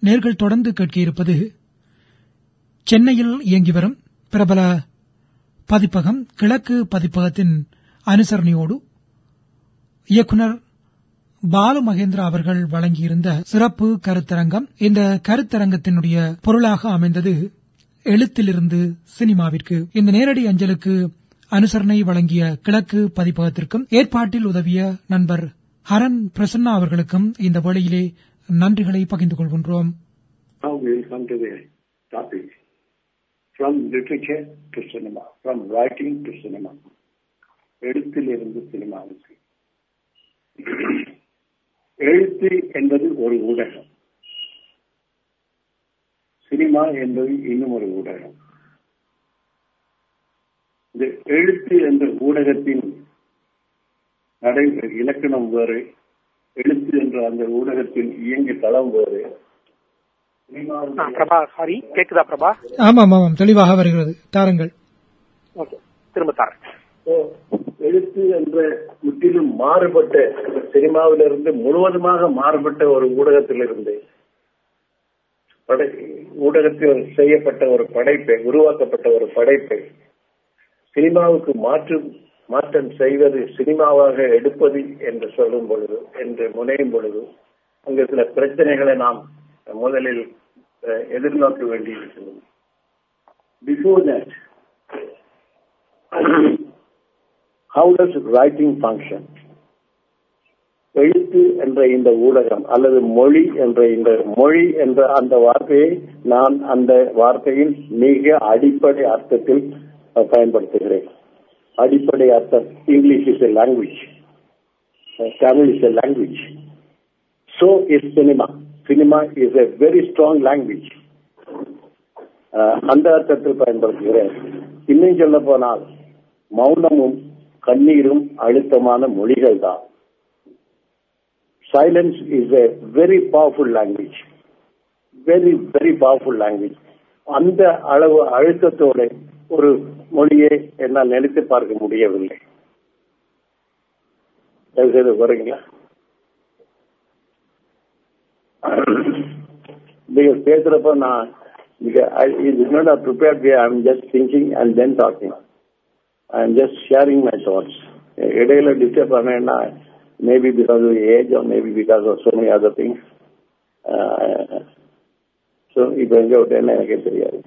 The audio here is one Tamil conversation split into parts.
நேர்கள் தொடர்ந்து கேட்க இருப்பது சென்னையில் இயங்கி வரும் பிரபல பதிப்பகம் கிழக்கு பதிப்பகத்தின் அனுசரணையோடு இயக்குனர் பாலு மகேந்திரா அவர்கள் வழங்கியிருந்த சிறப்பு கருத்தரங்கம் இந்த கருத்தரங்கத்தினுடைய பொருளாக அமைந்தது எழுத்திலிருந்து சினிமாவிற்கு இந்த நேரடி அஞ்சலுக்கு அனுசரணை வழங்கிய கிழக்கு பதிப்பகத்திற்கும் ஏற்பாட்டில் உதவிய நண்பர் ஹரன் பிரசன்னா அவர்களுக்கும் இந்த வேளையிலே நன்றிகளை பகிர்ந்து கொள்கின்றோம் Now we will come to the topic. From literature to cinema, from writing to cinema. எழுத்திலிருந்து சினிமாவுக்கு எழுத்து என்பது ஒரு ஊடகம் சினிமா என்பது இன்னும் ஒரு ஊடகம் இந்த எழுத்து என்ற ஊடகத்தின் நடை இலக்கணம் வேறு எழுத்து என்ற அந்த ஊடகத்தின் இயங்கு தளம் வேறு சினிமாவில் ஆ, பிரபா சாரி கேக்குதா பிரபா ஆமாம் ஆமாம் தெளிவாக வருகிறது தாருங்கள் ஓகே திரும்ப தரேன் So, எழுத்து என்ற முற்றிலும் மாறுபட்ட சினிமாவிலிருந்து முழுவதுமாக மாறுபட்ட ஒரு ஊடகத்திலிருந்து படை ஊடகத்தில் செய்யப்பட்ட ஒரு படைப்பை உருவாக்கப்பட்ட ஒரு படைப்பை சினிமாவுக்கு மாற்று மாற்றம் செய்வது சினிமாவாக எடுப்பது என்று சொல்லும் பொழுது என்று முனையும் பொழுது அங்கு சில பிரச்சனைகளை நாம் முதலில் அஹ், எதிர்நோக்க வேண்டியிருக்கிறது before that how does writing function எழுத்து என்ற இந்த ஊடகம் அல்லது மொழி என்ற இந்த மொழி என்ற அந்த வார்த்தையை நான் அந்த வார்த்தையின் மிக அடிப்படை அர்த்தத்தில் அஹ், பயன்படுத்துகிறேன் அடிப்படை அர்த்தம் English is a language Tamil is a language so is cinema cinema is a very strong language அஹ், அந்த அர்த்தத்தில் பயன்படுத்துகிறேன் இன்னும் சொல்ல போனால் மௌனமும் கண்ணீரும் அழுத்தமான மொழிகள் தான் silence is a very powerful language very very powerful language அந்த அளவு அழுத்தத்தோட ஒரு மொழியை என்னால் நினைத்து பார்க்க முடியவில்லை தயவு செய்து வரீங்களா நீங்க பேசுறப்ப நான் இது not prepared way I'm just thinking and then talking I'm just sharing my thoughts இடையில டிஸ்டர்ப் பண்ணேன்னா maybe because of age or maybe because of so many other things so இப்போ எங்க விட்டேன்னு எனக்கே தெரியாது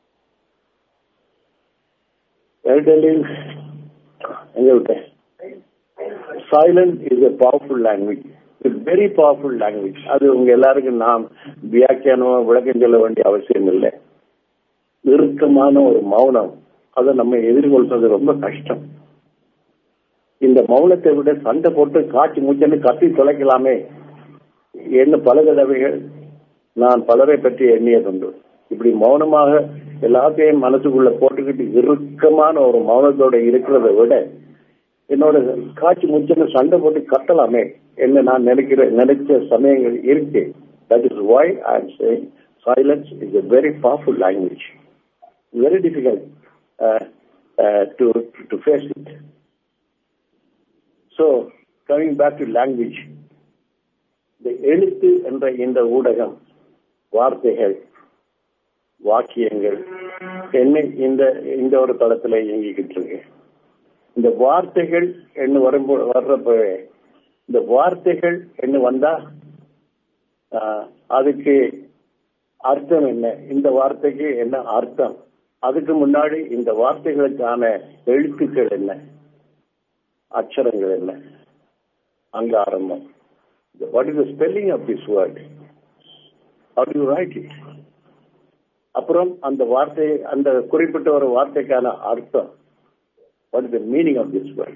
ஏர்டெல்லில் எங்க விட்டேன் silent is a powerful language very powerful language அது உங்க எல்லாருக்கும் நாம் வியாக்கியானம் விளக்கம் சொல்ல வேண்டிய அவசியம் இல்லை நெருக்கமான ஒரு மௌனம் அதை நம்ம எதிர்கொள்றது ரொம்ப கஷ்டம் இந்த மௌனத்தை விட சண்டை போட்டு காட்சி மூச்சன்னு கத்தி தொலைக்கலாமே என்ன பல தடவைகள் நான் பலரை பற்றி எண்ணியதுண்டு இப்படி மௌனமாக எல்லாத்தையும் மனசுக்குள்ள போட்டுக்கிட்டு இறுக்கமான ஒரு மௌனத்தோட இருக்கிறத விட என்னோட காட்சி முச்சன்னு சண்டை போட்டு கத்தலாமே என்ன நான் நினைக்கிற நினைச்ச சமயங்கள் இருக்கு that is why I am saying silence is a very powerful language very difficult to to face it so coming back to language இந்த எழுத்து என்ற இந்த ஊடகம் வார்த்தைகள் வாக்கியங்கள் என்ன இந்த இந்த ஒரு தளத்துல இயங்கிக்கிட்டு இருக்கு இந்த வார்த்தைகள் என்ன வரும்போ வர்றப்ப இந்த வார்த்தைகள் என்ன வந்தா ஆஹ், அதுக்கு அர்த்தம் என்ன இந்த வார்த்தைக்கு என்ன அர்த்தம் அதுக்கு முன்னாடி இந்த வார்த்தைகளுக்கான எழுத்துக்கள் என்ன அக்ஷரங்கள் என்ன அங்க ஆரம்பம் what is the spelling of this word how do you write it அப்புறம் அந்த வார்த்தை அந்த குறிப்பிட்ட ஒரு வார்த்தைக்கான அர்த்தம் what is the meaning of this word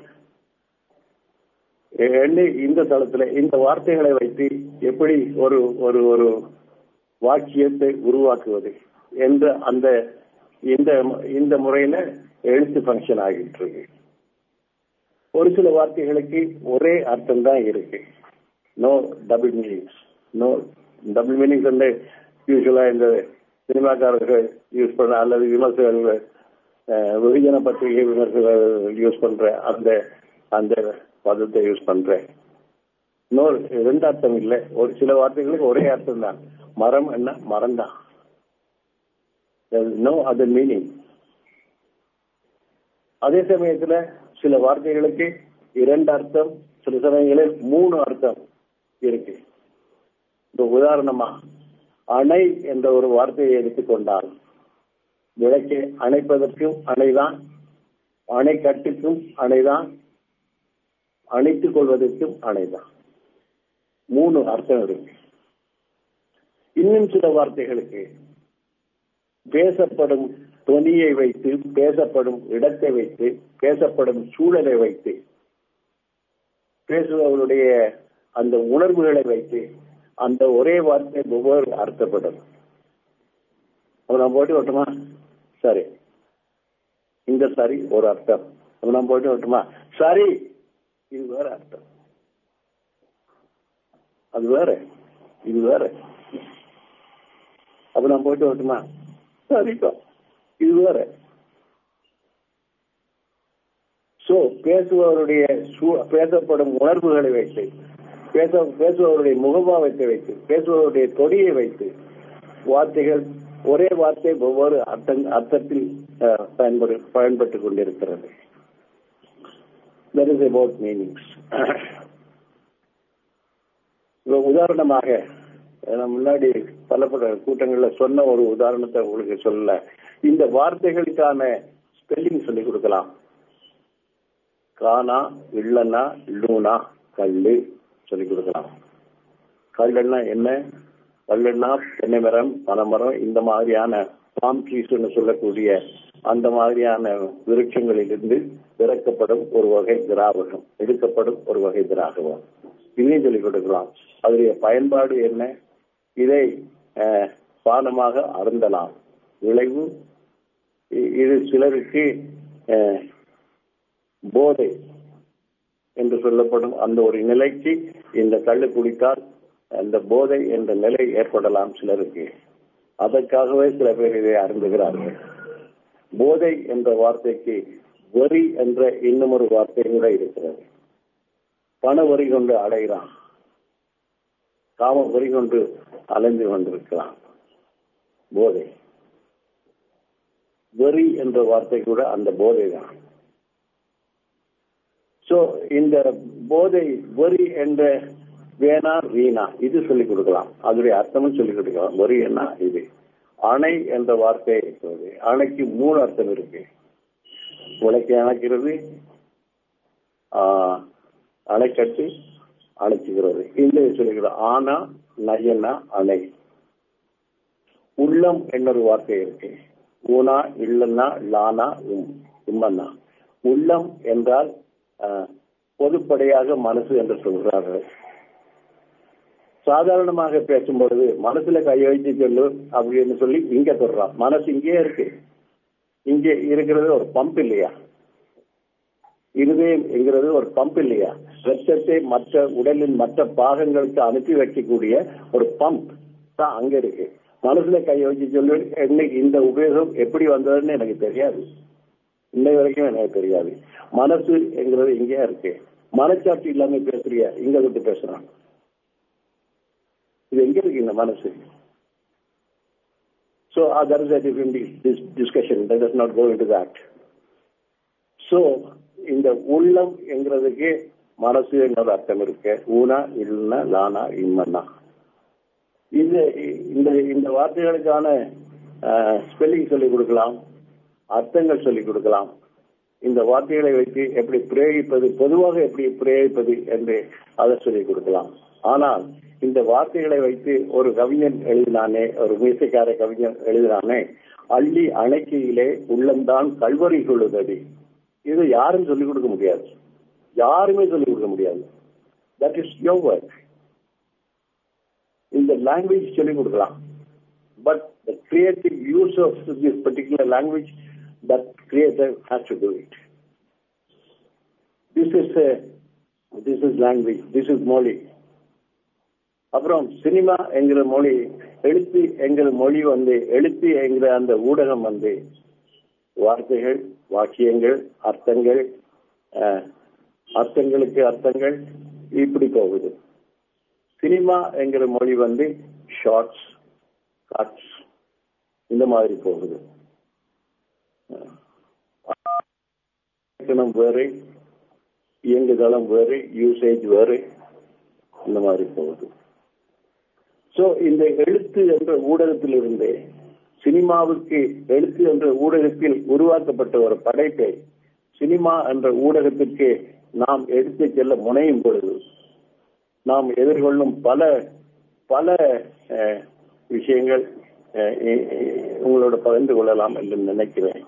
என்ன இந்த தளத்துல இந்த வார்த்தைகளை வைத்து எப்படி ஒரு ஒரு ஒரு வாக்கியத்தை உருவாக்குவது என்ற அந்த இந்த இந்த முறையில எழுத்து ஃபங்க்ஷன் ஆகிட்டு இருக்கு ஒரு சில வார்த்தைகளுக்கு ஒரே அர்த்தம் தான் இருக்கு no double meanings no double meanings வந்து யூஸ்வலா இந்த சினிமாக்காரர்கள் யூஸ் பண்ற அல்லது விமர்சகர்கள் அஹ், வெகுஜன பத்திரிகை விமர்சகர்கள் யூஸ் பண்ற அந்த அந்த பதத்தை யூஸ் பண்றேன் இன்னொரு ரெண்டு அர்த்தம் இல்லை ஒரு சில வார்த்தைகளுக்கு ஒரே அர்த்தம் தான் மரம் என்ன மரம் தான் நோ அதர் மீனிங் அதே சமயத்துல சில வார்த்தைகளுக்கு இரண்டு அர்த்தம் சில சமயங்களில் மூணு அர்த்தம் இருக்கு இந்த உதாரணமா அணை என்ற ஒரு வார்த்தையை எடுத்துக்கொண்டால் விளக்கை அணைப்பதற்கும் அணைதான் அணை கட்டுக்கும் அணைதான் அணைத்துக் கொள்வதற்கும் அணைதான் மூணு அர்த்தம் இருக்கு இன்னும் சில வார்த்தைகளுக்கு பேசப்படும் தொனியை வைத்து பேசப்படும் இடத்தை வைத்து பேசப்படும் சூழலை வைத்து பேசுபவருடைய அந்த உணர்வுகளை வைத்து அந்த ஒரே வார்த்தை ஒவ்வொரு அர்த்தப்படும் அப்ப நான் போட்டு விட்டுமா சரி இந்த சரி ஒரு அர்த்தம் அப்ப நான் போட்டு விட்டுமா சரி இது வேற அர்த்தம் அது வேற இது வேற அப்ப நான் போயிட்டு வரட்டுமா சரிப்பா இது வேற சோ பேசுபவருடைய சூ- பேசப்படும் உணர்வுகளை வைத்து பேச பேசுபவருடைய முகபாவத்தை வைத்து பேசுபவருடைய தொடியை வைத்து வார்த்தைகள் ஒரே வார்த்தை ஒவ்வொரு அர்த்தம் அர்த்தத்தில் அஹ், பயன்படு பயன்பட்டுக் கொண்டிருக்கிறது that is about meanings இப்ப உதாரணமாக நான் முன்னாடி பலப்பட்ட கூட்டங்கள்ல சொன்ன ஒரு உதாரணத்தை உங்களுக்கு சொல்ல இந்த வார்த்தைகளுக்கான ஸ்பெல்லிங் சொல்லி கொடுக்கலாம் கானா இல்லனா லூனா கல்லு சொல்லி கொடுக்கலாம் கல்லுன்னா என்ன கல்லுன்னா தென்னை மரம் பனைமரம் இந்த மாதிரியான பாம் ட்ரீஸ்னு சொல்லக்கூடிய அந்த மாதிரியான விருட்சங்களிலிருந்து திறக்கப்படும் ஒரு வகை திராவகம் எடுக்கப்படும் ஒரு வகை திராவகம் இதையும் சொல்லிக் கொடுக்கலாம் அதனுடைய பயன்பாடு என்ன இதை அஹ், பானமாக அருந்தலாம் விளைவு இ- இது சிலருக்கு அஹ், போதை என்று சொல்லப்படும் அந்த ஒரு நிலைக்கு இந்த கள்ளு குடித்தால் அந்த போதை என்ற நிலை ஏற்படலாம் சிலருக்கு அதற்காகவே சில பேர் இதை அருந்துகிறார்கள் போதை என்ற வார்த்தைக்கு வரி என்ற இன்னும் ஒரு வார்த்தை கூட இருக்கிறது பண வரி கொண்டு அடைகிறான் காம வரி கொண்டு அலைந்து கொண்டிருக்கிறான் போதை வெறி என்ற வார்த்தை கூட அந்த போதை தான் சோ இந்த போதை வெறி என்ற வேணா வீணா இது சொல்லிக் கொடுக்கலாம் அதனுடைய அர்த்தமும் சொல்லிக் கொடுக்கலாம் வெறி என்ன இது அணை என்ற வார்த்தை இருக்கிறது அணைக்கு மூணு அர்த்தம் இருக்கு உலக்கை அணைக்கிறது ஆஹ், அணைக்கட்டு அணைச்சுகிறது இந்த சொல்லிக்கிறோம் ஆனா நயனா அணை உள்ளம் என்னொரு வார்த்தை இருக்கு ஊனா இல்லன்னா லானா உம் உம்மன்னா உள்ளம் என்றால் ஆஹ், பொதுப்படையாக மனசு என்று சொல்கிறார்கள் சாதாரணமாக பேசும்பொழுது மனசுல கை வைத்து சொல்லு அப்படின்னு சொல்லி இங்க சொல்றான் மனசு இங்கே இருக்கு இங்கே இருக்கிறது ஒரு பம்ப் இல்லையா இருதயம் என்கிறது ஒரு பம்ப் இல்லையா ரத்தத்தை மற்ற உடலின் மற்ற பாகங்களுக்கு அனுப்பி வைக்கக்கூடிய ஒரு பம்ப் தான் அங்க இருக்கு மனசுல கை வச்சு சொல்லு இன்னைக்கு இந்த உபயோகம் எப்படி வந்ததுன்னு எனக்கு தெரியாது இன்னை வரைக்கும் எனக்கு தெரியாது மனசு என்கிறது இங்கே இருக்கு மனச்சாட்சி இல்லாம பேசுறிய இங்க விட்டு பேசுறான் இது எங்க இருக்கு இந்த மனசு So uh, that is a different dis- dis- discussion. Let us not go into that. So இந்த உள்ளம் என்கிறதுக்கு மனசு என்னோட அர்த்தம் இருக்கு ஊனா இல்லைன்னா லானா இம்மன்னா இது இந்த இந்த வார்த்தைகளுக்கான ஸ்பெல்லிங் சொல்லிக் கொடுக்கலாம் அர்த்தங்கள் சொல்லிக் கொடுக்கலாம் இந்த வார்த்தைகளை வைத்து எப்படி பிரயோகிப்பது பொதுவாக எப்படி பிரயோகிப்பது என்று அதை சொல்லிக் கொடுக்கலாம் ஆனால் இந்த வார்த்தைகளை வைத்து ஒரு கவிஞன் எழுதினானே ஒரு மீசைக்கார கவிஞன் எழுதினானே அள்ளி அணைக்கையிலே உள்ளம்தான் கல்வரி கொள்ளுதடி இது யாரும் சொல்லிக் கொடுக்க முடியாது யாருமே சொல்லிக் கொடுக்க முடியாது தட் இஸ் யோர் ஒர்க் இந்த லாங்குவேஜ் சொல்லிக் கொடுக்கலாம் but the creative use of this particular language that creator has to do it this is this is language this is மொழி அப்புறம் சினிமா என்கிற மொழி எழுத்து என்கிற மொழி வந்து எழுத்து என்கிற அந்த ஊடகம் வந்து வார்த்தைகள் வாக்கியங்கள் அர்த்தங்கள் அஹ், அர்த்தங்களுக்கு அர்த்தங்கள் இப்படி போகுது சினிமா என்கிற மொழி வந்து ஷார்ட்ஸ் தாட்ஸ் இந்த மாதிரி போகுது இலக்கணம் வேறு இயங்குதளம் வேறு யூசேஜ் வேறு இந்த மாதிரி போகுது சோ இந்த எழுத்து என்ற ஊடகத்திலிருந்தே சினிமாவுக்கு எழுத்து என்ற ஊடகத்தில் உருவாக்கப்பட்ட ஒரு படைப்பை சினிமா என்ற ஊடகத்திற்கு நாம் எடுத்து செல்ல முனையும் பொழுது நாம் எதிர்கொள்ளும் பல பல அஹ், விஷயங்கள் அஹ், இ- இ- உங்களோட பகிர்ந்து கொள்ளலாம் என்று நினைக்கிறேன்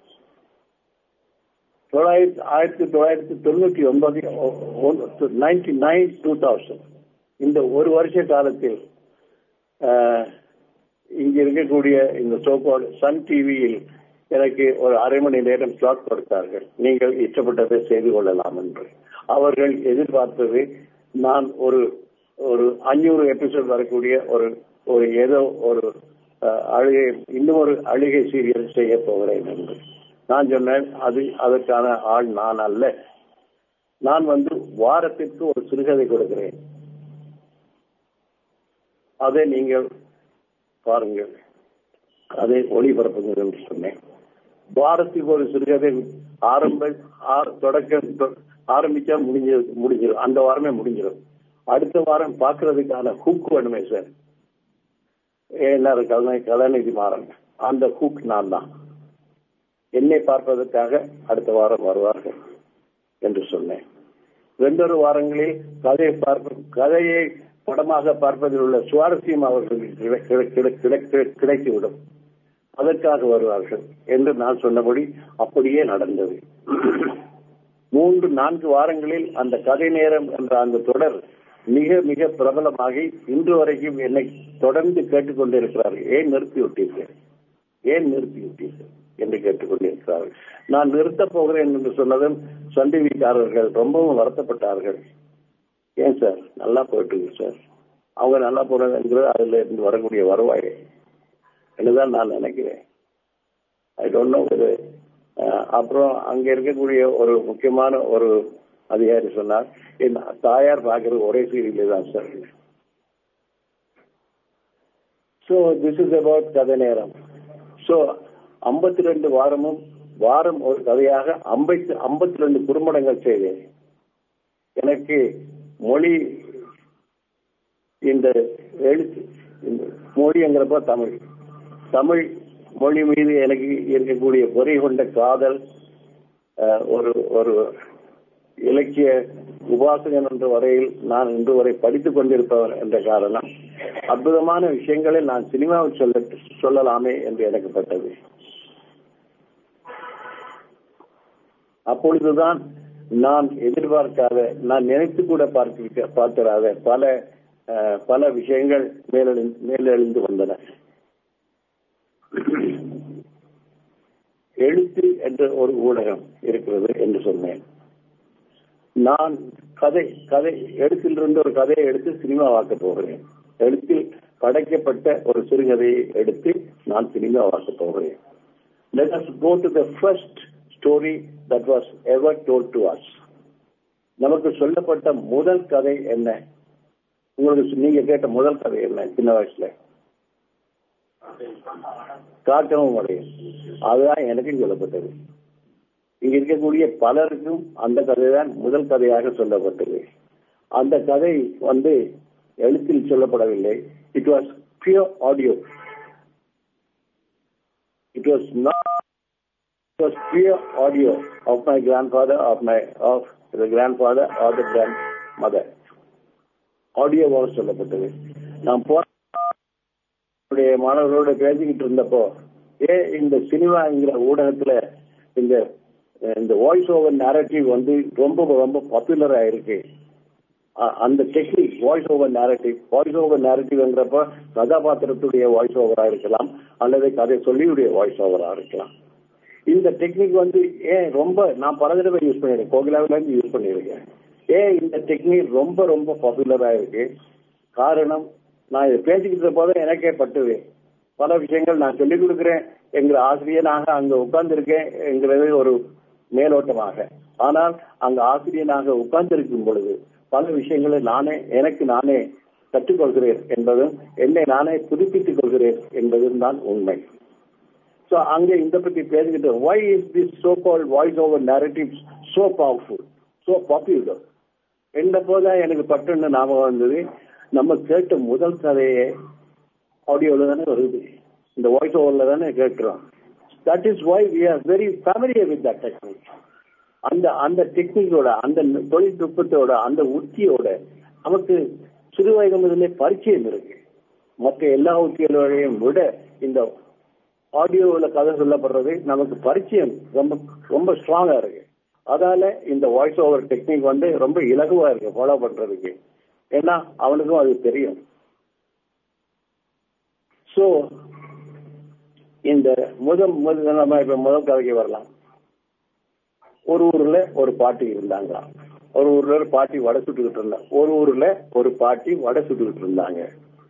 தொள்ளாயிரத்தி ஆயிரத்தி தொள்ளாயிரத்தி தொண்ணூற்றி ஒன்பது நைன்டி நைன் டூ தௌசண்ட் இந்த ஒரு வருஷ காலத்தில் அஹ், இங்க இருக்கக்கூடிய இந்த சோபால் சன் டிவியில் எனக்கு ஒரு அரை மணி நேரம் ஸ்லாட் கொடுத்தார்கள் நீங்கள் இஷ்டப்பட்டதை செய்து கொள்ளலாம் என்று அவர்கள் எதிர்பார்த்தது நான் ஒரு ஒரு அஞ்சூறு எபிசோட் வரக்கூடிய ஒரு ஒரு ஏதோ ஒரு அஹ், அழுகை இன்னும் ஒரு அழுகை சீரியல் செய்ய போகிறேன் என்று நான் சொன்னேன் அது அதற்கான ஆள் நான் அல்ல நான் வந்து வாரத்திற்கு ஒரு சிறுகதை கொடுக்கிறேன் அதை நீங்கள் பாருங்கள் அதை ஒளிபரப்புங்கள் என்று சொன்னேன் வாரத்துக்கு ஒரு சிறுகதை ஆரம்ப ஆ- தொடக்கம் தொ- ஆரம்பிச்சா முடிஞ்சது முடிஞ்சிடும் அந்த வாரமே முடிஞ்சிடும் அடுத்த வாரம் பார்க்கறதுக்கான ஹூக் வேணுமே சார் எல்லாரும் கலை கலாநிதி மாறன் அந்த ஹூக் நான் தான் என்னை பார்ப்பதற்காக அடுத்த வாரம் வருவார்கள் என்று சொன்னேன் ரெண்டொரு வாரங்களில் கதையை பார்ப்ப கதையை படமாக பார்ப்பதில் உள்ள சுவாரஸ்யம் அவர்களுக்கு கிடை- கிடை- கிடை- கிடை- கிடை- கிடைத்துவிடும் அதற்காக வருவார்கள் என்று நான் சொன்னபடி அப்படியே நடந்தது மூன்று நான்கு வாரங்களில் அந்த கதை நேரம் என்ற அந்த தொடர் மிக மிக பிரபலமாகி இன்று வரைக்கும் என்னை தொடர்ந்து கேட்டுக்கொண்டிருக்கிறார்கள் ஏன் நிறுத்தி விட்டீர்கள் ஏன் நிறுத்தி விட்டீர்கள் என்று கேட்டுக்கொண்டிருக்கிறார்கள் நான் நிறுத்தப் போகிறேன் என்று சொன்னதும் சன் டிவிக்காரர்கள் ரொம்பவும் வருத்தப்பட்டார்கள் ஏன் சார் நல்லா போயிட்டு இருக்கு சார் அவங்க நல்லா போறதுங்கிறது அதுல இருந்து வரக்கூடிய வருவாய் என்னதான் நான் நினைக்கிறேன் ஐ டோன்ட் நோ இது அப்புறம் அங்க இருக்கக்கூடிய ஒரு முக்கியமான ஒரு அதிகாரி சொன்னார் என் தாயார் பார்க்கறது ஒரே சீரியலே தான் sir so this is about கதை நேரம் ஸோ ஐம்பத்தி ரெண்டு வாரமும் வாரம் ஒரு கதையாக ஐம்பத்தி ஐம்பத்தி ரெண்டு குறும்படங்கள் செய்தேன் எனக்கு மொழி இந்த எழுத்து இந்த மொழிங்கிறப்ப தமிழ் தமிழ் மொழி மீது எனக்கு இருக்கக்கூடிய பொறி கொண்ட காதல் அஹ், ஒரு ஒரு இலக்கிய உபாசகன் என்ற வரையில் நான் இன்று வரை படித்துக் கொண்டிருப்பவன் என்ற காரணம் அற்புதமான விஷயங்களை நான் சினிமாவில் சொல்ல சொல்லலாமே என்று எனக்கு பட்டது அப்பொழுதுதான் நான் எதிர்பார்க்காத நான் நினைத்து கூட பார்க்க பார்த்திராத பல அஹ், பல விஷயங்கள் மேலெழு- மேலெழுந்து வந்தன எழுத்து என்ற ஒரு ஊடகம் இருக்கிறது என்று சொன்னேன் நான் கதை கதை எழுத்திலிருந்து ஒரு கதையை எடுத்து சினிமாவாக்க போகிறேன் எழுத்தில் படைக்கப்பட்ட ஒரு சிறுகதையை எடுத்து நான் சினிமாவாக்க போகிறேன் let us go to the first story that was ever told to us நமக்கு சொல்லப்பட்ட முதல் கதை என்ன உங்களுக்கு நீங்க கேட்ட முதல் கதை என்ன சின்ன வயசுல காட்டவும் முடியும் அதுதான் எனக்கும் சொல்லப்பட்டது இங்க இருக்கக்கூடிய பலருக்கும் அந்த கதை தான் முதல் கதையாக சொல்லப்பட்டது அந்த கதை வந்து எழுத்தில் சொல்லப்படவில்லை it was pure audio it was not it was pure audio of my grandfather of my of the grandfather or the grandmother ஆடியோவாக சொல்லப்பட்டது நான் போன என்னுடைய மாணவர்களோட பேசிக்கிட்டு இருந்தப்போ ஏ இந்த சினிமாங்கிற ஊடகத்துல இந்த இந்த வாய்ஸ் ஓவர் நேரட்டிவ் வந்து ரொம்ப ரொம்ப பாப்புலரா இருக்கு அ- அந்த technique voice over narrative voice over நேரட்டிவ்ங்கிறப்ப கதாபாத்திரத்துடைய வாய்ஸ் ஓவரா இருக்கலாம் அல்லது கதை சொல்லியுடைய வாய்ஸ் ஓவரா இருக்கலாம் இந்த டெக்னிக் வந்து ஏன் ரொம்ப நான் பல தடவை யூஸ் பண்ணிருக்கேன் கோகிலாவில இருந்து யூஸ் பண்ணியிருக்கேன் ஏன் இந்த டெக்னிக் ரொம்ப ரொம்ப பாப்புலரா இருக்கு காரணம் நான் இதை பேசிக்கிட்டு போது எனக்கே பட்டுது பல விஷயங்கள் நான் சொல்லிக் கொடுக்கிறேன் என்கிற ஆசிரியனாக அங்க உட்கார்ந்திருக்கேன் என்கிறது ஒரு மேலோட்டமாக ஆனால் அங்க ஆசிரியனாக உட்கார்ந்திருக்கும் பொழுது பல விஷயங்களை நானே எனக்கு நானே கற்றுக்கொள்கிறேன் என்பதும் என்னை நானே புதுப்பித்துக் கொள்கிறேன் என்பதும் தான் உண்மை சோ அங்க இந்த பத்தி பேசிக்கிட்டு why is this so called voice over narratives so powerful so popular என்ற போதுதான் எனக்கு பட்டுன்னு ஞாபகம் வந்தது நம்ம கேட்ட முதல் கதையே ஆடியோல தானே வருது இந்த வாய்ஸ் ஓவர்ல தானே கேட்கிறோம் that is why we are very familiar with that technique அந்த அந்த டெக்னிக்கோட அந்த தொழில்நுட்பத்தோட அந்த உத்தியோட நமக்கு சிறு வயது முதலே பரிச்சயம் இருக்கு மற்ற எல்லா உத்திகளோடையும் விட இந்த ஆடியோவில் கதை சொல்லப்படுறது நமக்கு பரிச்சயம் ரொம்ப ரொம்ப ஸ்ட்ராங்கா இருக்கு அதால இந்த வாய்ஸ் ஓவர் டெக்னிக் வந்து ரொம்ப இலகுவா இருக்கு ஃபாலோ பண்றதுக்கு ஏன்னா அவனுக்கும் அது தெரியும் சோ இந்த முதல் முதல் நம்ம இப்ப முதல் கதைக்கு வரலாம் ஒரு ஊர்ல ஒரு பாட்டி இருந்தாங்க ஒரு ஊர்ல ஒரு பாட்டி வடை சுட்டுக்கிட்டு இருந்தாங்க ஒரு ஊர்ல ஒரு பாட்டி வடை சுட்டுக்கிட்டு இருந்தாங்க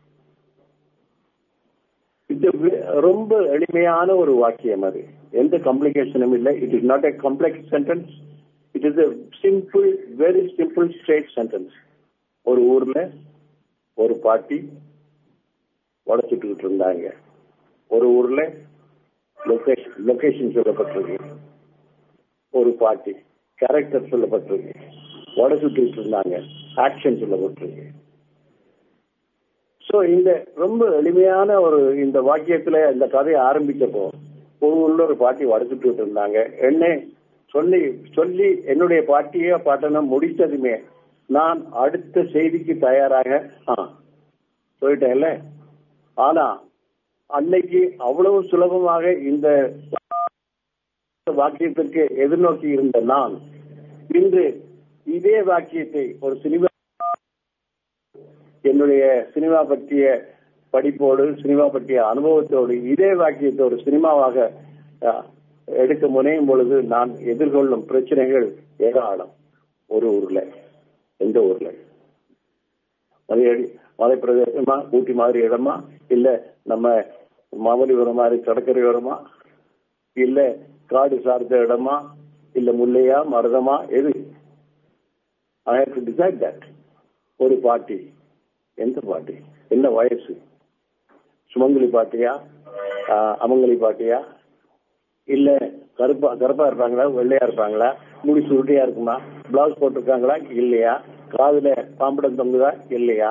இது ரொம்ப எளிமையான ஒரு வாக்கியம் அது எந்த காம்ப்ளிகேஷனும் இல்லை it is not a complex sentence it is a simple very simple straight sentence ஒரு ஊர்ல ஒரு பாட்டி வடை சுட்டுக்கிட்டு இருந்தாங்க ஒரு ஊர்ல லொகேஷன் லொகேஷன் சொல்லப்பட்டிருக்கு ஒரு பாட்டி கேரக்டர் சொல்லப்பட்டிருக்கு வடை சுட்டுக்கிட்டு இருந்தாங்க ஆக்ஷன் சொல்லப்பட்டிருக்கு சோ இந்த ரொம்ப எளிமையான ஒரு இந்த வாக்கியத்துல இந்த கதையை ஆரம்பிச்சப்போ ஒரு ஊர்ல ஒரு பாட்டி வடை சுட்டுக்கிட்டு இருந்தாங்க என்ன சொல்லி சொல்லி என்னுடைய பாட்டிய பாட்டனம் முடித்ததுமே நான் அடுத்த செய்திக்கு தயாராக ஆ சொல்லிட்டேன்ல ஆனா அன்னைக்கு அவ்வளவு சுலபமாக இந்த வாக்கியத்திற்கு எதிர்நோக்கி இருந்த நான் இன்று இதே வாக்கியத்தை ஒரு சினிமா என்னுடைய சினிமா பற்றிய படிப்போடு சினிமா பற்றிய அனுபவத்தோடு இதே வாக்கியத்தை ஒரு சினிமாவாக எடுக்க முனையும் பொழுது நான் எதிர்கொள்ளும் பிரச்சனைகள் ஏராளம் ஒரு ஊர்ல எந்த ஊர்ல மலையடி மலை பிரதேசமா ஊட்டி மாதிரி இடமா இல்ல நம்ம மாமல்லிபுரம் மாதிரி கடற்கரையோரமா இல்ல காடு சார்ந்த இடமா இல்ல முல்லையா மருதமா எது I have to decide that ஒரு பாட்டி எந்த பாட்டி என்ன வயசு சுமங்கலி பாட்டியா அமங்கலி பாட்டியா இல்ல கருப்பா கருப்பா இருப்பாங்களா வெள்ளையா இருப்பாங்களா முடி சுருட்டியா இருக்குமா பிளவுஸ் போட்டிருக்காங்களா இல்லையா காதுல பாம்படம் தொங்குதா இல்லையா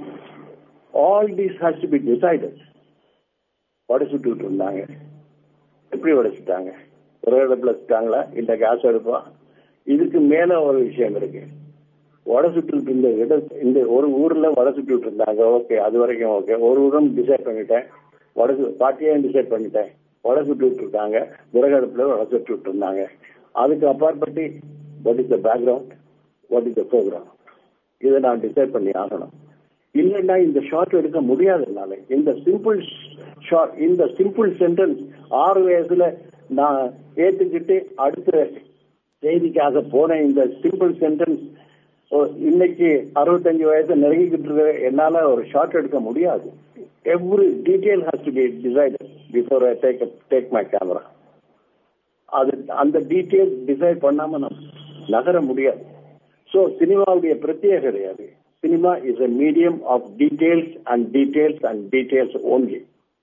all these has to be decided வடை சுட்டுக்கிட்டு இருந்தாங்க எப்படி உடைச்சிட்டாங்க ஒரே இடத்துல வச்சுட்டாங்களா இல்ல கேஸ் அடுப்பா இதுக்கு மேல ஒரு விஷயம் இருக்கு வடை சுட்டுக்கிட்டு இருந்த இட இந்த ஒரு ஊர்ல வடை சுட்டுக்கிட்டு இருந்தாங்க ஓகே அது வரைக்கும் ஓகே ஒரு ஊரம் டிசைட் பண்ணிட்டேன் வடை பாட்டியும் டிசைட் பண்ணிட்டேன் வடை சுட்டுக்கிட்டு இருக்காங்க விறகு அடுப்புல வடை சுட்டுக்கிட்டு இருந்தாங்க அதுக்கு அப்பாற்பட்டு what is the background what is the program இதை நான் டிசைட் பண்ணி ஆகணும் இல்லைன்னா இந்த ஷார்ட் எடுக்க முடியாது என்னால இந்த சிம்பிள் ஷார்ட் இந்த சிம்பிள் சென்டென்ஸ் ஆறு வயசுல நான் ஏத்துக்கிட்டு அடுத்த செய்திக்காக போன இந்த சிம்பிள் சென்டென்ஸ் இன்னைக்கு அறுபத்தஞ்சு வயசு நெருங்கிக்கிட்டு இருக்க என்னால ஒரு ஷார்ட் எடுக்க முடியாது every detail has to be decided before I take take my camera அது அந்த டீட்டெயில் டிசைட் பண்ணாம நம்ம நகர முடியாது சோ சினிமாவுடைய பிரத்யேகதை அது cinema is a medium of details and details and details only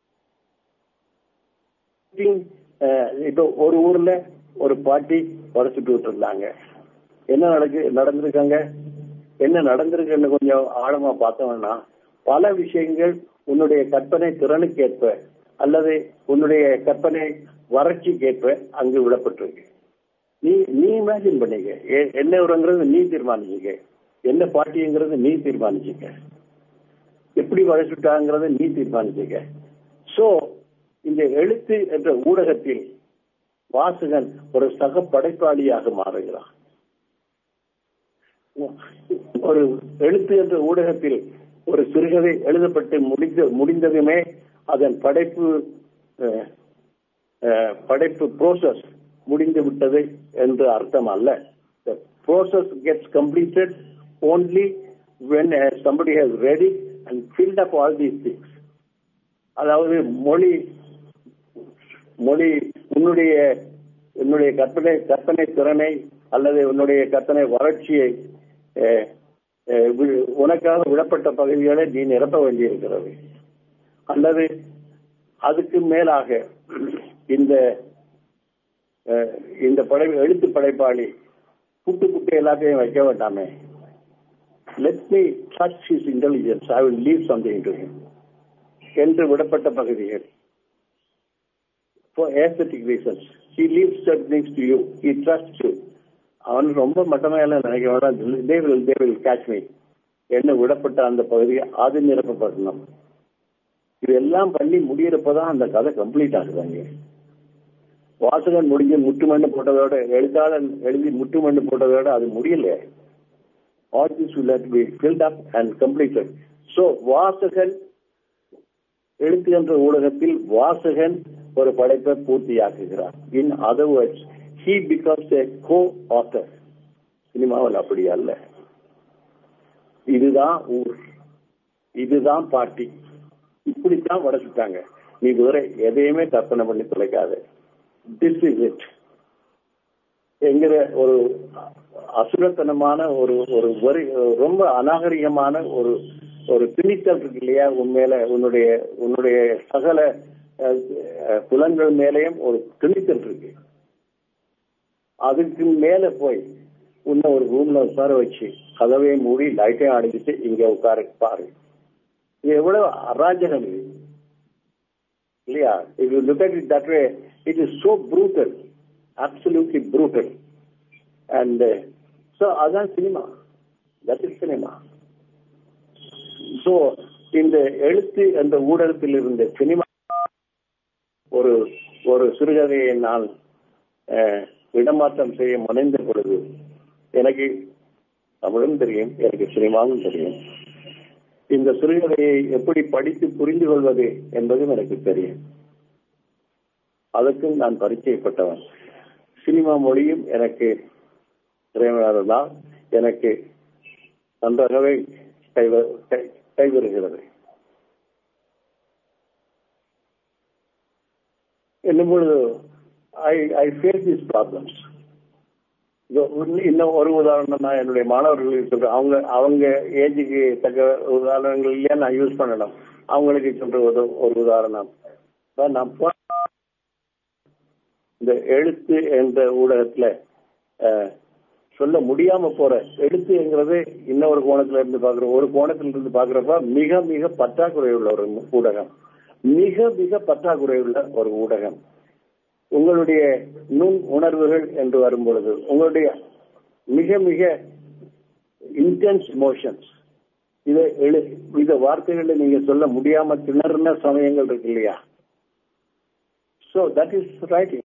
இப்போ ஒரு ஊர்ல ஒரு பாட்டி உடச்சுட்டு இருந்தாங்க என்ன நடக்கு நடந்திருக்காங்க என்ன நடந்திருக்குன்னு கொஞ்சம் ஆழமா பார்த்தோம்னா பல விஷயங்கள் உன்னுடைய கற்பனை திறனுக்கேற்ப அல்லது உன்னுடைய கற்பனை வறட்சிக்கேற்ப அங்கு விடப்பட்டிருக்கு நீ நீ இமேஜின் பண்ணிக்க என்ன உரங்கிறது நீ தீர்மானிச்சுக்க என்ன பாட்டிங்கிறது நீ தீர்மானிச்சுக்க எப்படி வளர்ச்சுட்டாங்கிறத நீ தீர்மானிச்சுக்க சோ இந்த எழுத்து என்ற ஊடகத்தில் வாசகன் ஒரு சக படைப்பாளியாக மாறுகிறான் ஒரு எழுத்து என்ற ஊடகத்தில் ஒரு சிறுகதை எழுதப்பட்டு முடிந்த முடிந்ததுமே அதன் படைப்பு படைப்பு ப்ரோசஸ் முடிந்து விட்டது என்று அர்த்தம் அல்ல the process gets completed only when uh, somebody has read it and filled up all these things அதாவது மொழி மொழி உன்னுடைய உன்னுடைய கற்பனை கற்பனை திறனை அல்லது உன்னுடைய கற்பனை வறட்சியை அஹ், வி- உனக்காக விடப்பட்ட பகுதிகளை நீ நிரப்ப வேண்டியிருக்கிறது அல்லது அதுக்கு மேலாக இந்த அஹ், இந்த படை எழுத்து படைப்பாளி புட்டு புட்டு எல்லாத்தையும் வைக்க வேண்டாமே let me touch his intelligence I will leave something to him என்று விடப்பட்ட பகுதிகள் for aesthetic reasons he leaves certain things to you he trusts you அவன் ரொம்ப மட்டமா எல்லாம் நினைக்க வேண்டாம் they will they will catch me என்ன விடப்பட்ட அந்த பகுதியை அது நிரப்பப்படணும் இதெல்லாம் பண்ணி முடியறப்பதான் அந்த கதை கம்ப்ளீட் ஆகுதாங்க வாசகன் முடிஞ்சு முட்டுமண்ணு போட்டதோட எழுத்தாளன் எழுதி முட்டுமண்ணு போட்டதோட அது முடியல all this will have to be filled up and completed so வாசகன் எழுத்துகின்ற ஊடகத்தில் வாசகன் ஒரு படைப்பை பூர்த்தியாக்குகிறார் in other words he becomes a co author சினிமாவில் அப்படி அல்ல இதுதான் ஊர் இதுதான் பாட்டி இப்படித்தான் படைச்சுட்டாங்க நீ இதுவரை எதையுமே கற்பனை பண்ணி தொலைக்காத திஸ் இஸ் இட் என்கிற ஒரு அசுரத்தனமான ஒரு ஒரு வரி ரொம்ப அநாகரிகமான ஒரு ஒரு திணித்தல் இருக்கு இல்லையா உண்மையில உன்னுடைய உன்னுடைய சகல அஹ், அஹ், புலன்கள் மேலேயும் ஒரு திணித்தல் இருக்கு அதுக்கு மேல போய் உன்னை ஒரு ரூம்ல உட்கார வச்சு கதவையை மூடி லைட்டையும் அடிச்சுட்டு இங்க உட்கார பாரு இது எவ்வளவு அராஜகம் இது இல்லையா if you look at it that way it is so brutal absolutely brutal and uh, so அதான் சினிமா that is சினிமா so இந்த எழுத்து அந்த ஊடகத்தில் இருந்த சினிமா ஒரு ஒரு சிறுகதையை நான் அஹ், இடமாற்றம் செய்ய முனைந்த பொழுது எனக்கு தமிழும் தெரியும் எனக்கு சினிமாவும் தெரியும் இந்த சிறுகதையை எப்படி படித்து புரிந்து கொள்வது என்பதும் எனக்கு தெரியும் அதற்கும் நான் பரிச்சயப்பட்டவன் சினிமா மொழியும் எனக்கு திறமையானதான் எனக்கு நன்றாகவே கைவ- கை- கைவருகிறது என்னும் பொழுது I I face this problems இன்னும் ஒரு உதாரணம் நான் என்னுடைய மாணவர்களுக்கு சொல்றேன் அவங்க அவங்க ஏஜுக்கு தக்க உதாரணங்கள் இல்லையா நான் யூஸ் பண்ணணும் அவங்களுக்கு சொல்ற ஒரு ஒரு உதாரணம் இப்ப நான் போ- இந்த எழுத்து என்ற ஊடகத்துல அஹ், சொல்ல முடியாம போற எழுத்துங்கிறது இன்னொரு கோணத்துல இருந்து பாக்குறோம் ஒரு கோணத்துல இருந்து பாக்குறப்ப மிக மிக பற்றாக்குறை உள்ள ஒரு ஊடகம் மிக மிக பற்றாக்குறை உள்ள ஒரு ஊடகம் உங்களுடைய நுண் உணர்வுகள் என்று வரும் பொழுது உங்களுடைய மிக மிக இன்டென்ஸ் இமோஷன்ஸ் இதை எழு இத வார்த்தைகளை நீங்க சொல்ல முடியாம திணறின சமயங்கள் இருக்கு இல்லையா சோ தட் இஸ் ரைட்டிங்